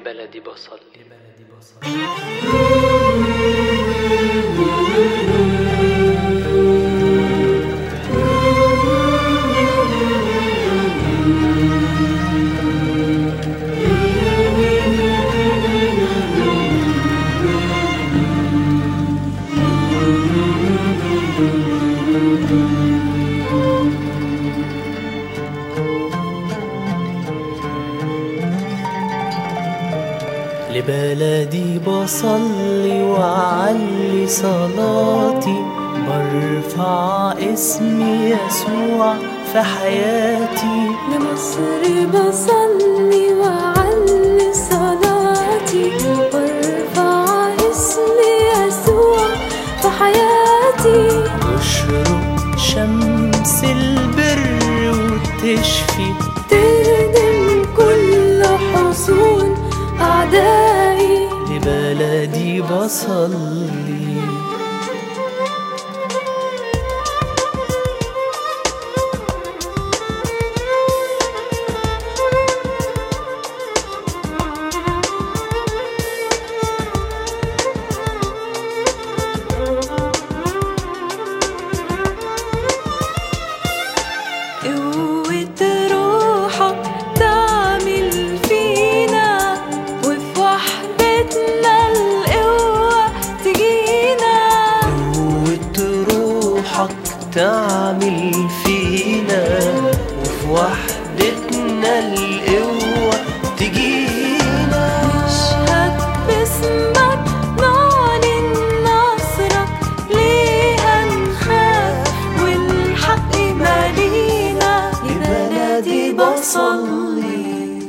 لبلدي بصل لبلدي بصل لبلدي بصلي وعلي صلاتي برفع اسم يسوع في حياتي لمصر بصلي وعلي صلاتي وارفع اسم يسوع في حياتي تشرق شمس البر وتشفي تهدم كل حصون أعدائي لبلدي بصلي قوة روحك تعمل فينا وفي وحدتنا القوة تجينا قوة روحك تعمل فينا وفي وحدتنا القوة تجينا نشهد باسمك نعلن نصرك ليه نخاف والحق مالينا لبلدي بصلي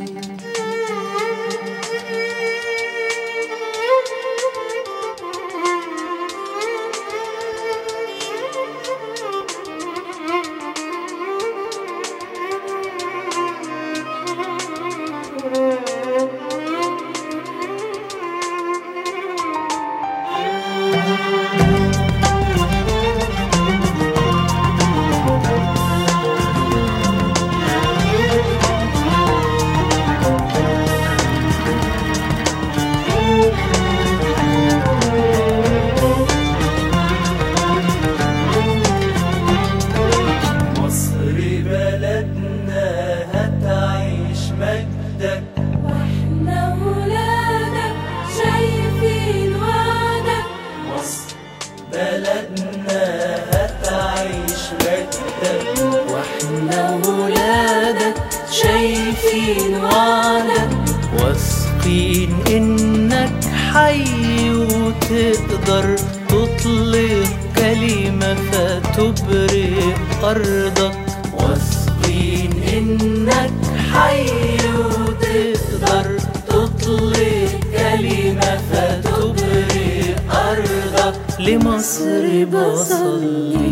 مصر بلدنا هتعيش مجدك واحنا ولادك شايفين وعدك مصر بلدنا هتعيش مجدك واحنا ولادك شايفين وعدك واثقين انك حي وتقدر تطلق كلمة فتبرئ أرضك واثقين إنك حي وتقدر تطلق كلمة فتبرئ أرضك لمصر بصلي